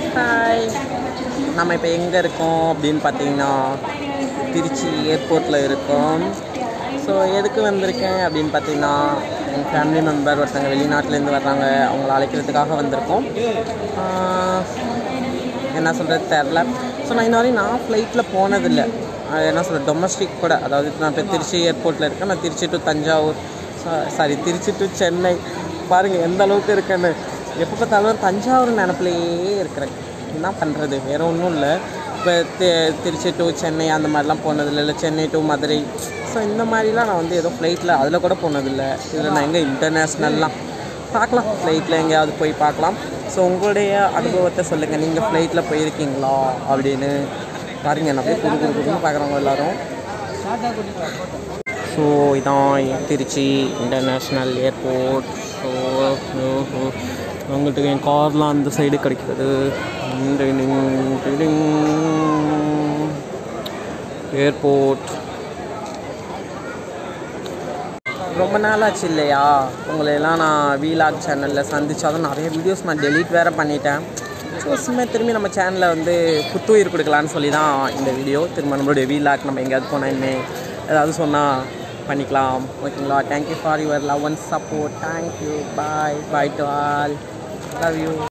hi நம்ம இப்போ எங்கே இருக்கோம் அப்படின்னு பார்த்தீங்கன்னா திருச்சி ஏர்போர்ட்டில் இருக்கோம் ஸோ எதுக்கு வந்திருக்கேன் அப்படின்னு பார்த்தீங்கன்னா எங்கள் ஃபேமிலி மெம்பர் ஒருத்தங்க வெளிநாட்டிலேருந்து வர்றாங்க அவங்கள அழைக்கிறதுக்காக வந்திருக்கோம் ஆஹ், என்ன சொல்கிறது தெரில ஸோ நான் இன்ன வரையும் நான் ஃப்ளைட்டில் போனதில்லை அது என்ன சொல்கிறது டொமஸ்டிக் கூட அதாவது நான் இப்போ திருச்சி ஏர்போர்ட்டில் இருக்கேன் நான் Trichy to Thanjavur sorry Trichy to Chennai பாருங்கள் எந்த அளவுக்கு இருக்கேன்னு எப்போ பார்த்தாலும் தஞ்சாவூர் நினப்புலையே இருக்கிறேன் என்ன பண்ணுறது வேறு ஒன்றும் இல்லை இப்போ தி- திருச்சி டு சென்னை அந்த மாதிரிலாம் போனதில்லை இல்லை சென்னை டு மதுரை ஸோ இந்த மாதிரிலாம் நான் வந்து ஏதோ ஃப்ளைட்டில் அதில் கூட போனதில்லை இதில் நான் எங்கே இன்டர்நேஷ்னல்லாம் பார்க்கலாம் ஃப்ளைட்டில் எங்கேயாவது போய் பார்க்கலாம் ஸோ உங்களுடைய அனுபவத்தை சொல்லுங்கள் நீங்கள் ஃப்ளைட்டில் போயிருக்கீங்களா அப்படின்னு பாருங்க என்ன அப்படியே குடு குடு குடுன்னு பார்க்குறவங்க எல்லாரும் ஸோ இதான் திருச்சி இன்டர்நேஷ்னல் ஏர்போர்ட் ஸோ உங்கள்கிட்ட என் கார்லாம் அந்த சைடு கிடைக்கிறது ஏர்போர்ட் ரொம்ப நாள் ஆச்சு இல்லையா உங்களை எல்லாம் நான் வீலாக் சேனலில் சந்திச்சாலும் நிறைய வீடியோஸ் நான் டெலீட் வேறு பண்ணிட்டேன் ஸோ சும்மா திரும்பி நம்ம சேனலில் வந்து புத்துயிர் கொடுக்கலான்னு சொல்லி தான் இந்த வீடியோ திரும்ப நம்மளுடைய வீலாக் நம்ம எங்கேயாவது போனால் இனிமேல் ஏதாவது சொன்னால் பண்ணிக்கலாம் ஓகேங்களா thank you for your love and support thank you bye bye to all love you